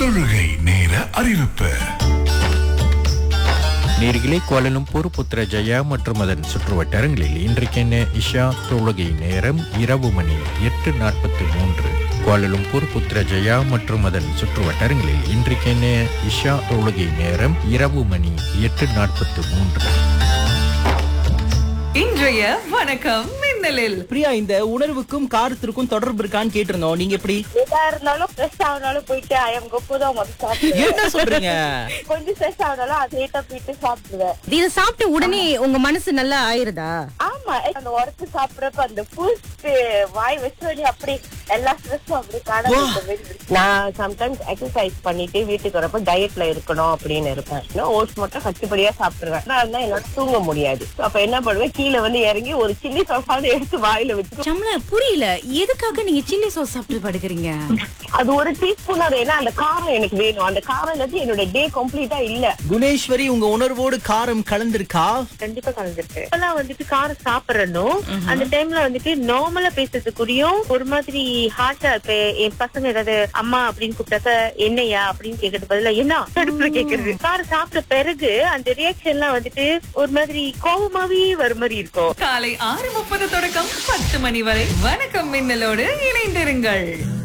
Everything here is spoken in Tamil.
தொழுகை நேர அறிவிப்பு நேர்களே கோலலும்பூர் புத்ரஜயா மற்றும் அதன் சுற்றுவட்டாரங்களில் இன்றைக்கென்ன இஷா தொழுகை நேரம் இரவு மணி எட்டு நாற்பத்தி மூன்று கோலலும்பூர் புத்ரஜயா மற்றும் அதன் சுற்றுவட்டாரங்களில் இன்றைக்கென்ன இஷா தொழுகை நேரம் இரவு மணி எட்டு நாற்பத்தி மூன்று இன்றைய வணக்கம் மின்னலில் பிரியா இந்த உணர்வுக்கும் காரத்திற்கும் தொடர்பு இருக்கான்னு கேட்டிருந்தோம் நீங்க எப்படி எதா இருந்தாலும் ஃப்ரெஷ் ஆனாலும் போயிட்டு ஐயம் கொப்பு தான் முதல் சாப்பிடுவேன் என்ன சொல்றீங்க கொஞ்சம் ஃப்ரெஷ் ஆனாலும் அது லேட்டா போயிட்டு சாப்பிடுவேன் இத சாப்பிட்ட உடனே உங்க மனசு நல்லா ஆயிருதா ஆமா அந்த உரத்து சாப்பிடறப்ப அந்த பூஸ்ட் வாய் வச்ச வழி அப்படி எல்லா ஸ்ட்ரெஸ்ஸும் அப்படி காண நான் சம்டைம்ஸ் எக்ஸசைஸ் பண்ணிட்டு வீட்டுக்கு வரப்ப டயட்ல இருக்கணும் அப்படின்னு இருப்பேன் ஓட்ஸ் மட்டும் கட்டுப்படியா சாப்பிடுவேன் நான் இருந்தா என்னால தூங்க முடியாது அப்ப என்ன பண்ணுவேன் கீழே வந்து இறங்கி ஒரு சில்லி சாப்பாடு எடுத்து வாயில வச்சு சம்ல புரியல எதுக்காக நீங்க சில்லி சாஸ் சாப்பிட்டு படுக்கிறீங்க அது ஒரு டீஸ்பூன் அது ஏன்னா அந்த காரம் எனக்கு வேணும் அந்த காரம் இல்லாட்டி என்னோட டே கம்ப்ளீட்டா இல்ல குணேஸ்வரி உங்க உணர்வோடு காரம் கலந்திருக்கா கண்டிப்பா கலந்துருக்கு இப்பெல்லாம் வந்துட்டு காரம் சாப்பிடணும் அந்த டைம்ல வந்துட்டு நார்மலா பேசுறதுக்குரியும் ஒரு மாதிரி ஹார்ட்டா இப்ப என் பசங்க ஏதாவது அம்மா அப்படின்னு கூப்பிட்டாக்க என்னையா அப்படின்னு கேக்குறது பதிலா என்ன அடுப்புல கேக்குறது காரம் சாப்பிட்ட பிறகு அந்த ரியாக்ஷன் எல்லாம் வந்துட்டு ஒரு மாதிரி கோபமாவே வர மாதிரி இருக்கும் காலை ஆறு முப்பது தொடக்கம் பத்து மணி வரை வணக்கம் மின்னலோடு இணைந்திருங்கள்